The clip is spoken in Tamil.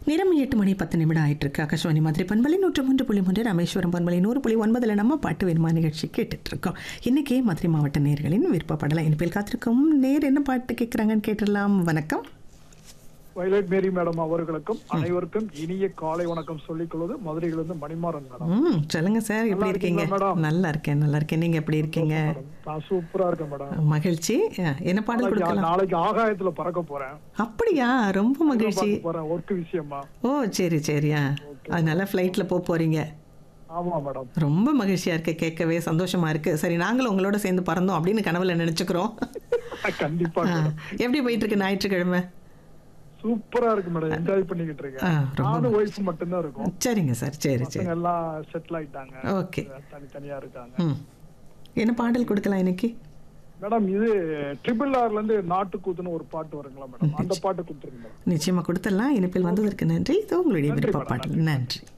நேரம் எட்டு மணி பத்து நிமிடம் ஆயிட்டு இருக்கு ஆகாஷ்வாணி மாதிரி பண்பலை நூற்று மூன்று புள்ளி மூன்று ராமேஸ்வரம் பண்பலை நூறு புள்ளி ஒன்பதுல நம்ம பாட்டு வேணுமா நிகழ்ச்சி கேட்டுட்டு இருக்கோம் இன்னைக்கு மதுரை மாவட்ட நேர்களின் விருப்பப்படலாம் இனிப்பேல் காத்திருக்கும் நேர் என்ன பாட்டு கேட்குறாங்கன்னு கேட்டுடலாம் வணக்கம் வயலட் மேரி மேடம் அவர்களுக்கும் அனைவருக்கும் இனிய காலை வணக்கம் சொல்லிக் கொள்வது மதுரையிலிருந்து மணிமாறன் மேடம் ம் சொல்லுங்க சார் எப்படி நல்லா இருக்கீங்க இருக்கீங்களா, மேடம்? நல்லா இருக்கேன் நல்லா இருக்கேன் நீங்க எப்படி இருக்கீங்க மேடம், நான் சூப்பரா இருக்கேன் மேடம் மகிழ்ச்சி அஹ், என்ன பாடல் நாளைக்கு கொடுக்கலாம் நாளைக்கு ஆகாயத்துல பறக்க போறேன் அப்படியா ரொம்ப மகிழ்ச்சி பறக்க போறேன் ஒர்க் விஷயமா ஓ சரி சரியா அதனால ஃப்ளைட்டில் போக போறீங்க ஆமா மேடம் ரொம்ப மகிழ்ச்சியா இருக்கு கேட்கவே சந்தோஷமா இருக்கு சரி நாங்களும் உங்களோட சேர்ந்து பறந்தோம் அப்படின்னு கனவுல நினைச்சுக்கிறோம் கண்டிப்பா ஆ, மேடம் எப்படி போயிட்டு இருக்கு ஞாயிற்றுக்கிழமை சூப்பரா இருக்கு மேடம் என்ஜாய் பண்ணிக்கிட்டு ஆ, இருக்கேன் ரொம்ப நானும் ஒய்ஃப் மட்டும்தான் இருக்கும் சரிங்க சார் சரி சரி பசங்க எல்லாம் செட்டில் ஆயிட்டாங்க ஓகே தனித்தனியா இருக்காங்க ம் என்ன பாடல் கொடுக்கலாம் இன்னைக்கு மேடம் இது ட்ரிபிள் ஆர்ல இருந்து நாட்டுக்கூத்துன்னு ஒரு பாட்டு வருங்களா மேடம் அந்த பாட்டு கொடுத்துருங்க மேடம் நிச்சயமா கொடுத்துடலாம் இனிப்பில் வந்ததற்கு நன்றி இது உங்களுடைய நன்றி விருப்ப மேடம், பாடல் நன்றி